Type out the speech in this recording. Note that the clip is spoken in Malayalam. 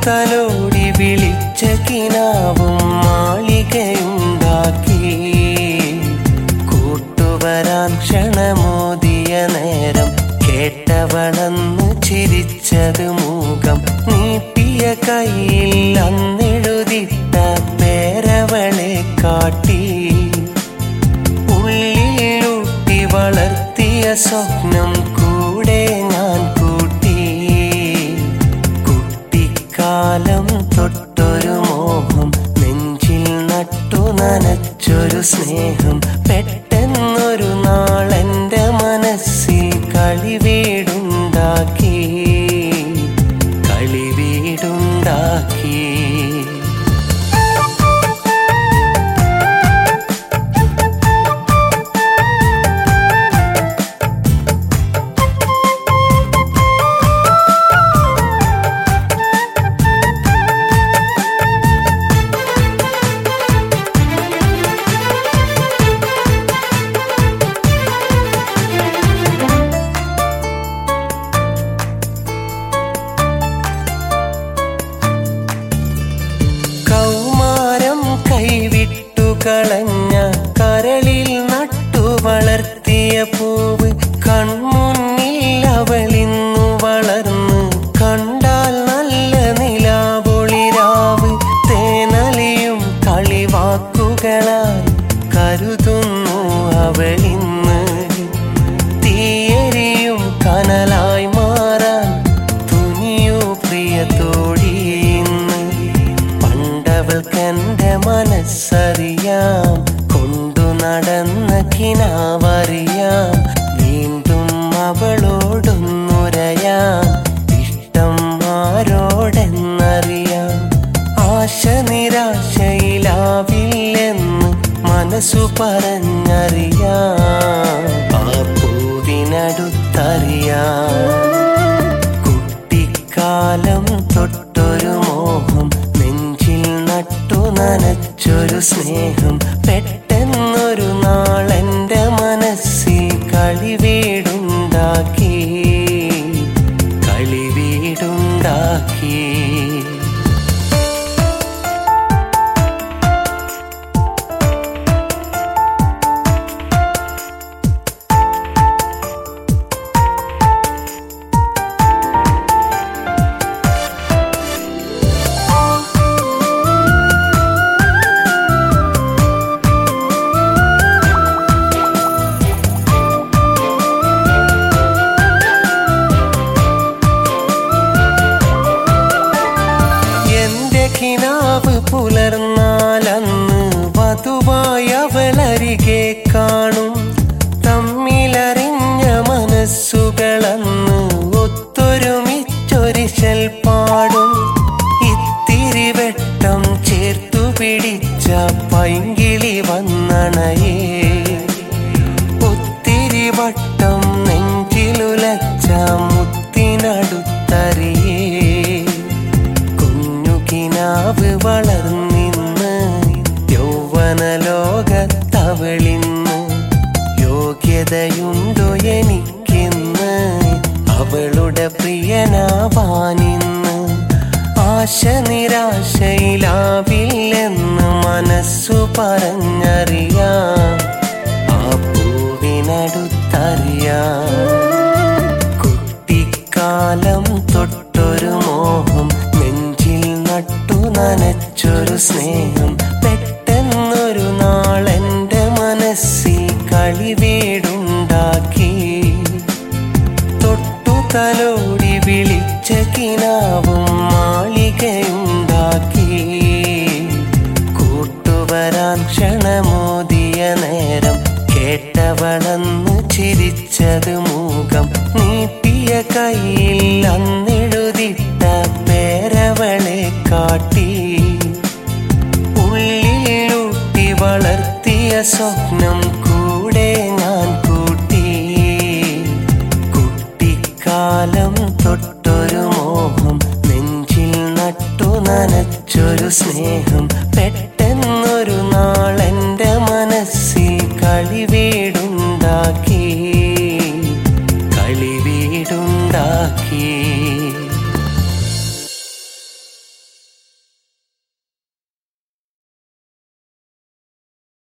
തലോടി വിളിച്ച കിനാവും മാളികയുണ്ടാക്കി കൂട്ടുവരാൻ ക്ഷണമോദിയ നേരം കേട്ടവളന്ന് ചിരിച്ചത് മൂകം നീട്ടിയ കയ്യിൽ അന്നെഴുതിട്ട പേരവളെ കാട്ടി ഉള്ളിലൂട്ടി വളർത്തിയ സ്വപ്നം കൂടെ ഞാൻ കൂട്ടി കുട്ടിക്കാലം തൊട്ടൊരു മോഹം നെഞ്ചിൽ നട്ടു നനച്ചൊരു സ്നേഹം പെട്ടെന്നൊരു നാളെന്റെ മനസ്സിൽ കളിവീടുണ്ടാക്കി കളിവീടുണ്ടാക്കി കൗമാരം കൈവിട്ടു കളഞ്ഞ കരളിൽ നട്ടു വളർത്തിയ പൂവ് കൺമുന്നിൽ അവളിന്നു വളർന്ന് കണ്ടാൽ നല്ല നിലാവൊളിരാവ് തേനലിയും കളിവാക്കുകളാൽ കരുതുന്നു അവളിന്ന് തീയരിയും കനലായി മാറാൻ തുനിയു പ്രിയത്തോടിയിന്ന് പണ്ടവൾക്കെന്റെ മനസ്സറിയാം കൊണ്ടു നടന്ന കിനാവറിയാം വീണ്ടും അവളോടൊന്നുരയാം ഇഷ്ടം ആരോടെന്നറിയാം ആശ നിരാശയിലാവില്ലെന്ന് മനസ്സു പറഞ്ഞറിയാം ആ പൂവിനടുത്തറിയാം കുട്ടിക്കാലം തൊട്ടൊരു മോഹം നെഞ്ചിൽ നട്ടു നനച്ചൊരു സ്നേഹം പെട്ടെന്നൊരു നാളെന്റെ മനസ്സിൽ കളിവീടുണ്ടാക്കി കളിവീടുണ്ടാക്കി എന്റെ കിനാവ് പുലർന്നാലന്ന് വധുവായി അവളരികെ കാണും തമ്മിലറിഞ്ഞ മനസ്സുകളന്ന് ഒത്തൊരുമിച്ചൊരിശൽ പാടും ഇത്തിരി വെട്ടം ചേർത്തു പിടിച്ച പൈങ്കിളി വന്നണയേ ഒത്തിരി വട്ടം നെഞ്ചിലുലച്ച മുത്തിനടുത്തറിയേ കുഞ്ഞുകിനാവ് വളർന്നിന്ന് യൗവന ലോകത്തവളിന്ന് യോഗ്യതയുണ്ടോ എനിക്കിന്ന് അവളുടെ പ്രിയനാവാനിന്ന് ആശ നിരാശയിലാവില്ലെന്ന് മനസ്സു പറഞ്ഞറിയാം ആ പൂവിനടുത്തറിയാം കുട്ടിക്കാലം തൊട്ടൊരു മോഹം നെഞ്ചിൽ നട്ടു നനച്ചൊരു സ്നേഹം പെട്ടെന്നൊരു നാളെന്റെ മനസ്സിൽ കളിവീടുണ്ടാക്കി തൊട്ടു തലോടി വിളിച്ച കിനാവും മാളികയുണ്ടാക്കി കൂട്ടുവരാൻ ക്ഷണമോദിയ നേരം കേട്ടവളന്ന് ചിരിച്ചത് മൂകം നീട്ടിയ കയ്യിൽ അന്നെഴുതിട്ട പേരവളെ കാട്ടി ഉള്ളിലൂട്ടി വളർത്തിയ സ്വപ്നം കൂടെ ഞാൻ കൂട്ടി കുട്ടിക്കാലം തൊട്ടൊരു മോഹം നെഞ്ചിൽ നട്ടു നനച്ചൊരു സ്നേഹം പെട്ടെന്നൊരു നാളെന്റെ മനസ്സിൽ കളിവീടുണ്ടാക്കി കളിവീടുണ്ടാക്കി